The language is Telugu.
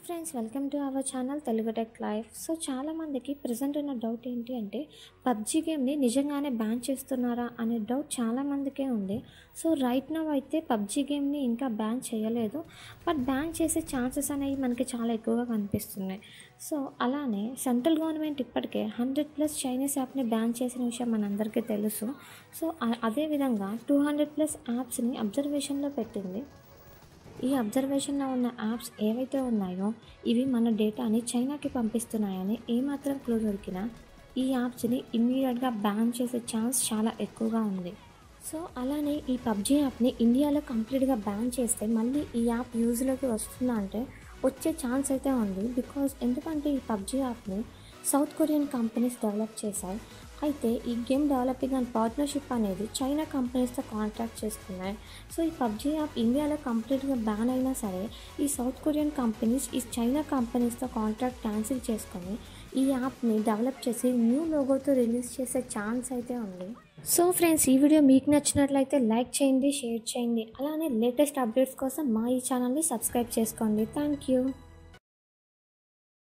friends welcome to our channel Telugu tech life so చాలామందికి ప్రజెంట్ ఉన్న డౌట్ ఏంటి అంటే పబ్జీ గేమ్ని నిజంగానే బ్యాన్ చేస్తున్నారా అనే డౌట్ చాలామందికే ఉంది సో రైట్ నవ్ అయితే పబ్జీ గేమ్ని ఇంకా బ్యాన్ చేయలేదు బట్ బ్యాన్ చేసే ఛాన్సెస్ అనేవి మనకి చాలా ఎక్కువగా కనిపిస్తున్నాయి సో అలానే సెంట్రల్ గవర్నమెంట్ ఇప్పటికే హండ్రెడ్ ప్లస్ చైనీస్ యాప్ని బ్యాన్ చేసిన విషయం మనందరికీ తెలుసు సో ఆ- అదేవిధంగా టూ హండ్రెడ్ ప్లస్ యాప్స్ని అబ్జర్వేషన్లో పెట్టింది ఈ అబ్జర్వేషన్లో ఉన్న యాప్స్ ఏవైతే ఉన్నాయో ఇవి మన డేటాని చైనాకి పంపిస్తున్నాయని ఏమాత్రం క్లూ దొరికినా ఈ యాప్స్ని ఇమ్మీడియట్గా బ్యాన్ చేసే ఛాన్స్ చాలా ఎక్కువగా ఉంది సో అలానే ఈ పబ్జీ యాప్ని ఇండియాలో కంప్లీట్గా బ్యాన్ చేస్తే మళ్ళీ ఈ యాప్ యూజ్లోకి వస్తుందా అంటే వచ్చే ఛాన్స్ అయితే ఉంది బికాజ్ ఎందుకంటే ఈ పబ్జీ యాప్ని సౌత్ కొరియన్ కంపెనీస్ డెవలప్ చేశాయి అయితే ఈ గేమ్ డెవలపింగ్ అండ్ పార్ట్నర్షిప్ అనేది చైనా కంపెనీస్తో కాంట్రాక్ట్ చేస్తున్నాయి సో ఈ పబ్జీ యాప్ ఇండియాలో కంప్లీట్గా బ్యాన్ అయినా సరే ఈ సౌత్ కొరియన్ కంపెనీస్ ఈ చైనా కంపెనీస్తో కాంట్రాక్ట్ క్యాన్సిల్ చేసుకొని ఈ యాప్ని డెవలప్ చేసి న్యూ లోగోతో రిలీజ్ చేసే ఛాన్స్ అయితే ఉంది సో ఫ్రెండ్స్ ఈ వీడియో మీకు నచ్చినట్లయితే లైక్ చేయండి షేర్ చేయండి అలానే లేటెస్ట్ అప్డేట్స్ కోసం మా ఈ ఛానల్ని సబ్స్క్రైబ్ చేసుకోండి థ్యాంక్ యూ